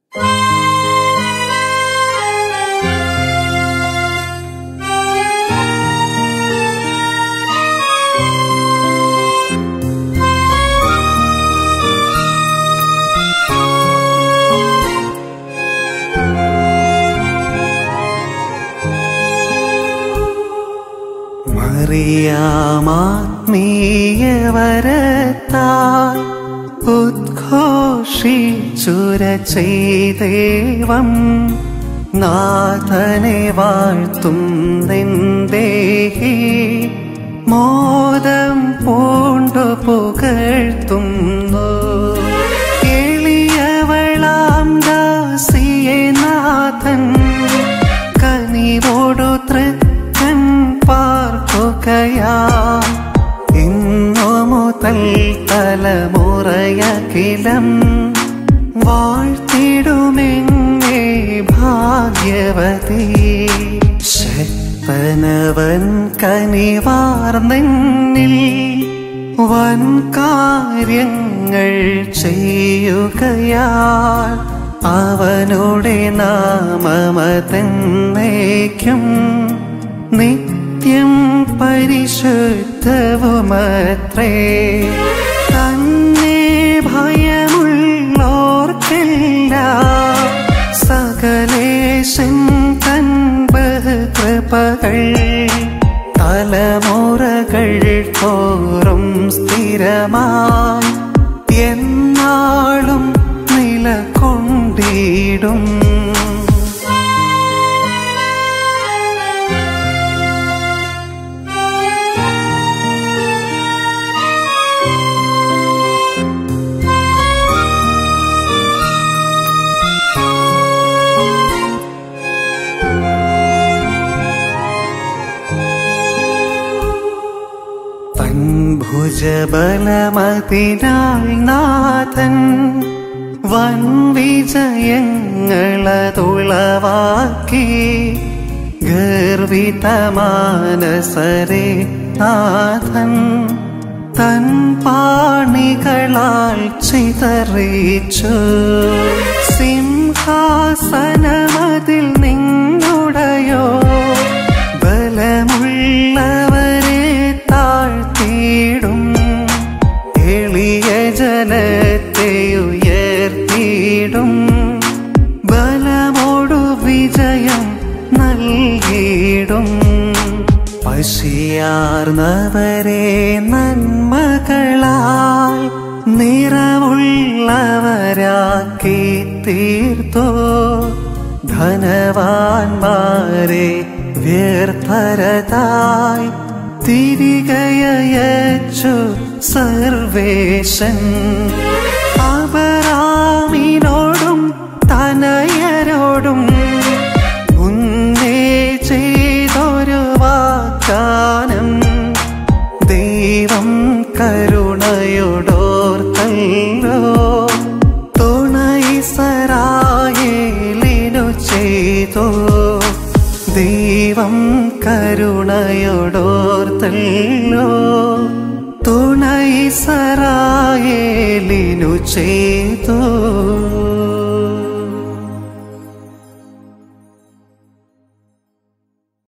മറിയാമാത്മീയവരത്താൽ ഉദ്ഘോഷിച്ചുര ചെയ്ദേവം നാഥനെ വാഴ്ത്തും നിന്ദേഹി മോദം പൂണ്ടു പുകഴ്ത്തുന്നു എളിയവളാം ദാസിയെ നാഥൻ കനിവോടു തൃക്കൻ പാർക്കുകയാ ഇന്നു മുതൽ തലമുറയകിലം വാഴ്ത്തിടുമെങ്ങേ ഭാഗ്യവതി ശക്തനവൻ കനിവാർന്നെന്നിൽ വൻ കാര്യങ്ങൾ ചെയ്യുകയാൽ അവനുടെ നാമമതെന്നേക്കും നിത്യം പരിശുദ്ധവുമത്രേ തന്നെ ഭയമുള്ളോർക്കെല്ലാം സകലേശൻ തൻ ബഹുകൃപകൾ തലമുറകൾ തോറും സ്ഥിരമായി എന്നാളും നിലകൊണ്ടിടും തൻ ഭുജബലമതിനാൽ നാഥൻ വൻ വിജയങ്ങളതുളവാക്കി ഗർവിതമാനസരെ നാഥൻ തൻ പാണികളാൽ ചിതറിച്ചു സിംഹാസനമതിൽ നിന്നുടയോ ബലമുള്ളവരെ താഴ്ത്തിയിടും എളിയ ജനത്തെ ഉയർത്തിയിടും ബലമോടു വിജയം നൽകിയിടും പശിയാർന്നവരെ നന്മകളാൽ നിറവുള്ളവരാക്കി തീർത്തോ ധനവാന്മാരെ വ്യർത്ഥരതായി തിരികയച്ചു സർവേശൻ അപരാമിനോടും തനയരോടും മുന്നേ ചെയ്തൊരു വാഗ്ദാനം ദൈവം കരുണയോടോർത്തല്ലോ തുണൈസരായേലിനു ചെയ്തു ദൈവം കരുണയോടോർത്തല്ലോ തുണൈസരായേലിനു ചെയ്തു